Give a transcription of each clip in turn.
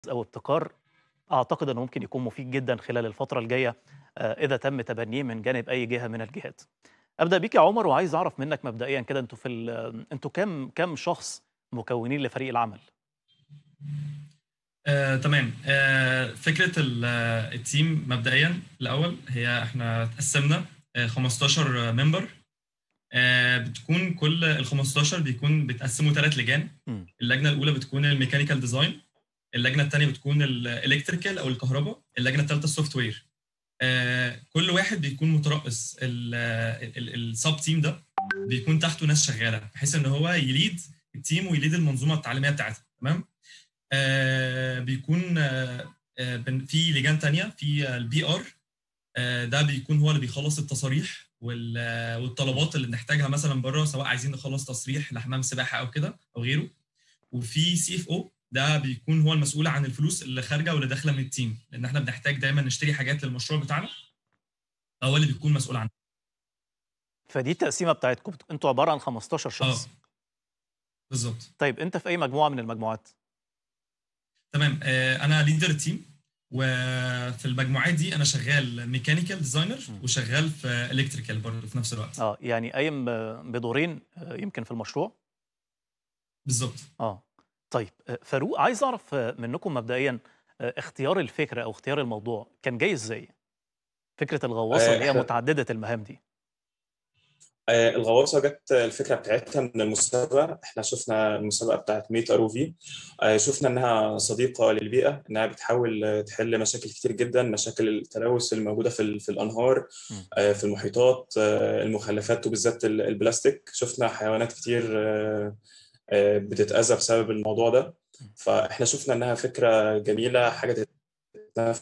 أو ابتكار أعتقد أنه ممكن يكون مفيد جدًا خلال الفترة الجاية آآ إذا تم تبنيه من جانب أي جهة من الجهات. أبدأ بيك يا عمر وعايز أعرف منك مبدئيًا كده أنتم في ال أنتم كام كام شخص مكونين لفريق العمل؟ آه، تمام آه، فكرة ال- آه، التيم مبدئيا الأول هي احنا اتقسمنا آه، 15 ممبر بتكون كل ال 15 بيكون بيتقسموا ثلاث لجان إمم. اللجنة الأولى بتكون الميكانيكال ديزاين اللجنة الثانية بتكون الالكتريكال أو الكهرباء اللجنة الثالثة السوفت وير كل واحد بيكون مترأس السب تيم ده بيكون تحته ناس شغالة بحيث إن هو يليد التيم ويليد المنظومة التعليمية بتاعتها تمام آه، بيكون آه، آه، بن- في لجان تانية في البي ار ده بيكون هو اللي بيخلص التصاريح وال- والطلبات اللي بنحتاجها مثلا بره سواء عايزين نخلص تصريح لحمام سباحه او كده او غيره وفي سي اف او ده بيكون هو المسؤول عن الفلوس اللي خارجه واللي داخله من التيم لان احنا بنحتاج دايما نشتري حاجات للمشروع بتاعنا هو اللي بيكون مسؤول عنها فدي التقسيمة بتاعتكم، أنتم عبارة عن 15 اه شخص. بالظبط طيب أنت في أي مجموعة من المجموعات؟ تمام آه، انا ليدر التيم وفي المجموعات دي انا شغال ميكانيكال ديزاينر إمم. وشغال في الكتريكال برضه في نفس الوقت آه، يعني قايم ب بدورين آآ يمكن في المشروع؟ بالظبط آه. طيب آآ فاروق عايز أعرف منكم مبدئيًا آآ اختيار الفكرة أو اختيار الموضوع كان جاي إزاي؟ فكرة الغواصة آه، اللي هي احنا متعددة المهام دي. آه، الغواصة جت الفكرة بتاعتها من المسابقة احنا شفنا المسابقة بتاعت ميت أروفي آه، شفنا إنها صديقة للبيئة إنها بتحاول آه، تحل مشاكل كتير جدا مشاكل التلوث الموجودة في ال- في الأنهار إمم. آه، في المحيطات آه، المخلفات وبالذات ال- البلاستيك شفنا حيوانات كتير آه، آه، بتتأذى بسبب الموضوع ده إمم. فاحنا شفنا إنها فكرة جميلة حاجة آه.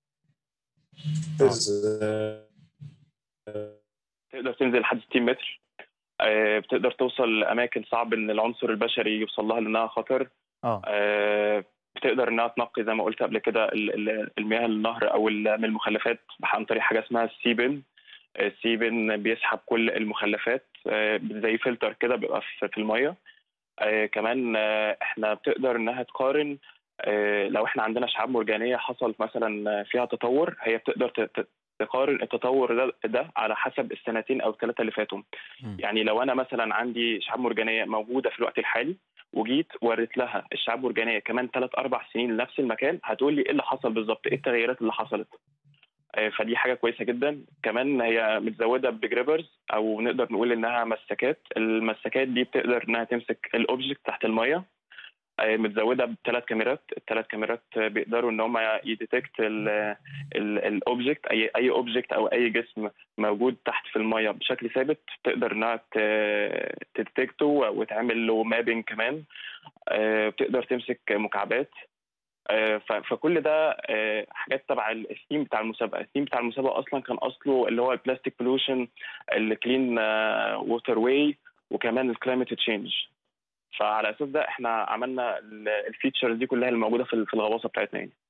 تتنفذ آه، تقدر تنزل لحد 60 متر آه، بتقدر توصل لاماكن صعب ان العنصر البشري يوصل لها لانها خطر آه. آه، بتقدر انها تنقي زي ما قلت قبل كده ال- ال- المياه النهر او ال- من المخلفات عن طريق حاجه اسمها السيبن السيبن بيسحب كل المخلفات آه، زي فلتر كده بيبقى في في الميه آه، كمان آه، احنا بتقدر انها تقارن آه، لو احنا عندنا شعاب مرجانيه حصل مثلا فيها تطور هي بتقدر ت- ت- تقارن التطور ده, ده على حسب السنتين او الثلاثه اللي فاتوا إمم. يعني لو انا مثلا عندي شعاب مرجانيه موجوده في الوقت الحالي وجيت وريت لها الشعاب المرجانيه كمان ثلاث اربع سنين لنفس المكان هتقول لي ايه اللي حصل بالظبط ايه التغيرات اللي حصلت آه، فدي حاجه كويسه جدا كمان هي متزوده بجريبرز او نقدر نقول انها مسكات المسكات دي بتقدر انها تمسك الاوبجكت تحت الميه آه، متزوده بثلاث كاميرات الثلاث كاميرات آه، بيقدروا ان هم يديتكت الاوبجكت اي اي اوبجكت او اي جسم موجود تحت في الميه بشكل ثابت تقدر انها تديتكته وتعمل له مابينج كمان آه، بتقدر تمسك مكعبات آه، ف- فكل ده آه، حاجات تبع الثيم بتاع المسابقه الثيم بتاع المسابقه اصلا كان اصله اللي هو البلاستيك بولوشن الكلين ووتر واي وكمان الكلايمت تشينج فعلى اساس ده احنا عملنا الفيتشرز دي كلها اللي موجوده في في الغواصه بتاعتنا يعني